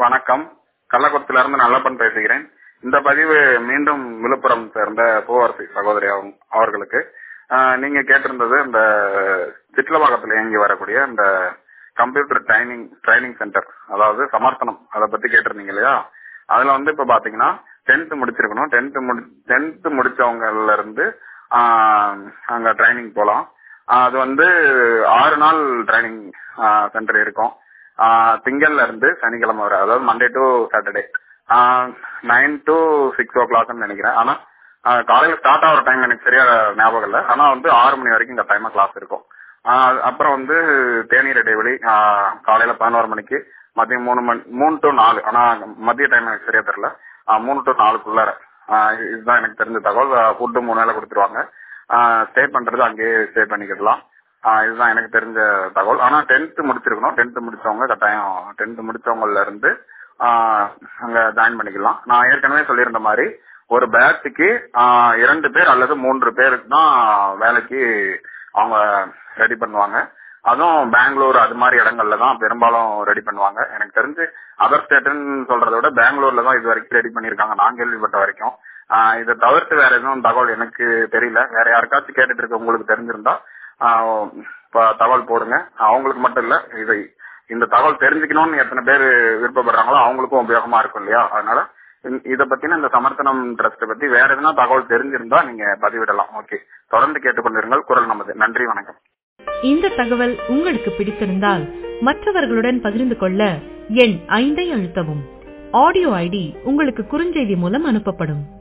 வணக்கம் கள்ளக்குளத்தில இருந்து நல்லப்பன் பேசுகிறேன் இந்த பதிவு மீண்டும் விழுப்புரம் சேர்ந்த பூவரசி சகோதரி அவங்க- அவர்களுக்கு ஆஹ், நீங்க கேட்டிருந்தது இந்த சிட்லவாக்கத்தில் இயங்கி வரக்கூடிய இந்த கம்ப்யூட்டர் ட்ரைனிங் ட்ரைனிங் சென்டர் அதாவது சமர்த்தனம் அதை பத்தி கேட்டிருந்தீங்க இல்லையா அதுல வந்து இப்ப பாத்தீங்கன்னா டென்த் முடிச்சிருக்கணும் டென்த் முடி டென்த் முடிச்சவங்கல இருந்து ஆஹ், அங்க ட்ரைனிங் போலாம் ஆஹ், அது வந்து ஆறு நாள் ட்ரைனிங் சென்டர் இருக்கும் ஆஹ், திங்கள்ல இருந்து சனிக்கிழமை வரை அதாவது Monday to Saturday nine to six ஓ கிளாக்னு நினைக்கிறேன் ஆனா ஆஹ், காலையில ஸ்டார்ட் ஆகிற டைம் எனக்கு சரியா ஞாபகம் இல்லை ஆனா வந்து ஆறு மணி வரைக்கும் இந்த டைம் கிளாஸ் இருக்கும் ஆஹ், அப்புறம் வந்து தேநீர் இடைவெளி ஆஹ், காலையில பதினோரு மணிக்கு மதியம் மூணு மணி மூணு டு நாலு ஆனா மதிய டைம் எனக்கு சரியா தெரியல ஆஹ், மூணு டு நாலுக்குள்ளார ஆஹ், இதுதான் எனக்கு தெரிஞ்ச தகவல் ஃபுட்டு மூணு வேளை கொடுத்துருவாங்க ஸ்டே பண்றது அங்கேயே ஸ்டே பண்ணிக்கிடலாம் ஆஹ், இதுதான் எனக்கு தெரிஞ்ச தகவல் ஆனா டென்த் முடிச்சிருக்கணும் டென்த் முடிச்சவங்க கட்டாயம் டென்த் முடிச்சவங்கல இருந்து ஆஹ், அங்க ஜாயின் பண்ணிக்கலாம் நான் ஏற்கனவே சொல்லியிருந்த மாதிரி ஒரு பேட்சுக்கு இரண்டு பேர் அல்லது மூன்று பேருக்கு தான் வேலைக்கு அவங்க ரெடி பண்ணுவாங்க அதுவும் பெங்களூர் அது மாதிரி இடங்கள்ல தான் பெரும்பாலும் ரெடி பண்ணுவாங்க எனக்கு தெரிஞ்சு அதர் ஸ்டேட்னு சொல்றதை விட பெங்களூர்ல தான் இது வரைக்கும் ரெடி பண்ணிருக்காங்க நான் கேள்விப்பட்ட வரைக்கும் ஆஹ் இதை தவிர்த்து வேற எதுவும் தகவல் எனக்கு தெரியல வேற யாருக்காச்சும் கேட்டுட்டு இருக்க உங்களுக்கு தெரிஞ்சிருந்தா ஆஹ் இப்ப தகவல் போடுங்க அவங்களுக்கு மட்டும் இல்ல இதை இந்த தகவல் தெரிஞ்சுக்கணும்னு எத்தனை பேர் விருப்பப்படுறாங்களோ அவங்களுக்கும் உபயோகமா இருக்கும் இல்லையா அதனால இந்த- இத பத்தின இந்த சமர்த்தனம் ட்ரஸ்ட் பத்தி வேற எதுனா தகவல் தெரிஞ்சிருந்தா நீங்க பதிவிடலாம் ஓகே தொடர்ந்து கேட்டுக்கொண்டிருங்கள் குரல் நமது நன்றி வணக்கம் இந்த தகவல் உங்களுக்கு பிடித்திருந்தால் மற்றவர்களுடன் பகிர்ந்து கொள்ள எண் ஐந்தை அழுத்தவும் ஆடியோ ஐடி உங்களுக்கு குறுஞ்செய்தி மூலம் அனுப்பப்படும்